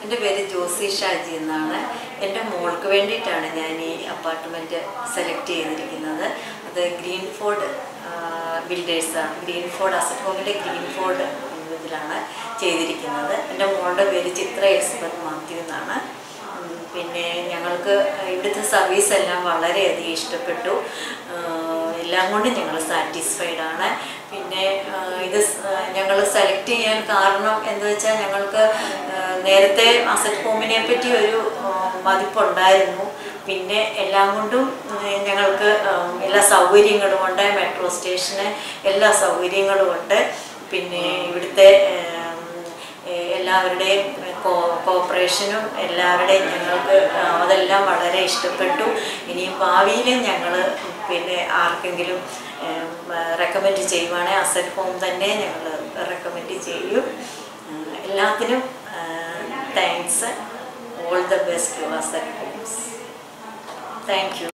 എൻ്റെ പേര് ജോസി ഷാജി എന്നാണ് എൻ്റെ മോൾക്ക് വേണ്ടിയിട്ടാണ് ഞാൻ ഈ അപ്പാർട്ട്മെൻറ്റ് സെലക്ട് ചെയ്തിരിക്കുന്നത് അത് ഗ്രീൻഫോർഡ് ബിൽഡേഴ്സാണ് ഗ്രീൻഫോർഡ് അസറ്റ് ഹോമിൻ്റെ ഗ്രീൻഫോർഡ് ഇതിലാണ് ചെയ്തിരിക്കുന്നത് എൻ്റെ മോളുടെ പേര് ചിത്ര എലിസബത്ത് മാത്യു എന്നാണ് ഉം, പിന്നെ ഞങ്ങൾക്ക് ഇവിടുത്തെ സർവീസ് എല്ലാം വളരെയധികം ഇഷ്ടപ്പെട്ടു ആഹ് എല്ലാം കൊണ്ടും ഞങ്ങൾ സാറ്റിസ്ഫൈഡ് ആണ് പിന്നെ ആഹ് ഇത് ഞങ്ങൾ സെലക്ട് ചെയ്യാൻ കാരണം എന്ന് വെച്ചാൽ ഞങ്ങൾക്ക് ആഹ് നേരത്തെ അസറ്റ് ഹോമിനെ പറ്റി ഒരു ആഹ് മതിപ്പുണ്ടായിരുന്നു പിന്നെ എല്ലാം കൊണ്ടും ആഹ് ഞങ്ങൾക്ക് ആഹ് എല്ലാ സൗകര്യങ്ങളും ഉണ്ട് മെട്രോ സ്റ്റേഷന് എല്ലാ സൗകര്യങ്ങളും ഉണ്ട് പിന്നെ ഇവിടുത്തെ ആഹ് ഏഹ് എല്ലാവരുടെയും കോ കോപ്പറേഷനും എല്ലാവരുടെയും ഞങ്ങൾക്ക് ആ, അതെല്ലാം വളരെ ഇഷ്ടപ്പെട്ടു ഇനിയും ഭാവിയിലും ഞങ്ങൾ പിന്നെ ആർക്കെങ്കിലും റെക്കമെൻഡ് ചെയ്യുവാണെങ്കിൽ അസറ്റ് ഹോം തന്നെ ഞങ്ങൾ റെക്കമെൻഡ് ചെയ്യും ഉം, എല്ലാത്തിനും thanks all the best to Asset Homes thank U